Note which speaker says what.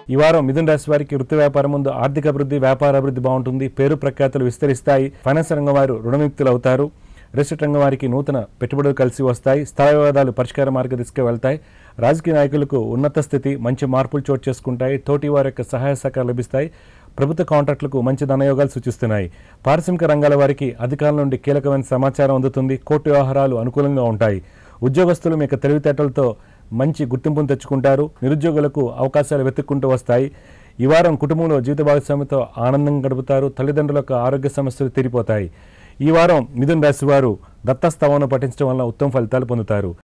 Speaker 1: ఈ వారం మిథున రాశి వారికి వృత్తి వ్యాపారం ముందు ఆర్థిక అభివృద్ధి వ్యాపార అభివృద్ధి బాగుంటుంది పేరు ప్రఖ్యాతులు విస్తరిస్తాయి ఫైనాన్స్ రంగం వారు రుణముక్తులు అవుతారు రిజిస్టర్ రంగం వారికి నూతన పెట్టుబడులు కలిసి వస్తాయి స్థల వివాదాలు పరిష్కార మార్గ దిశగా వెళ్తాయి రాజకీయ నాయకులకు ఉన్నత స్థితి మంచి మార్పులు చోటు చేసుకుంటాయి తోటి వారి యొక్క సహాయ సహకారాలు లభిస్తాయి ప్రభుత్వ కాంట్రాక్టులకు మంచి ధనయోగాలు సూచిస్తున్నాయి పారిశ్రామిక రంగాల వారికి అధికారుల నుండి కీలకమైన సమాచారం అందుతుంది కోర్టు వ్యవహారాలు అనుకూలంగా ఉంటాయి ఉద్యోగస్తులు మీ యొక్క తెలివితేటలతో మంచి గుర్తింపును తెచ్చుకుంటారు నిరుద్యోగులకు అవకాశాలు వెతుక్కుంటూ వస్తాయి ఈ వారం కుటుంబంలో జీవిత భాగస్వామితో ఆనందంగా గడుపుతారు తల్లిదండ్రుల యొక్క ఆరోగ్య సమస్యలు తీరిపోతాయి ఈ వారం మిథున రాశి వారు దత్తస్తవాన్ని పఠించడం వల్ల ఉత్తమ ఫలితాలు పొందుతారు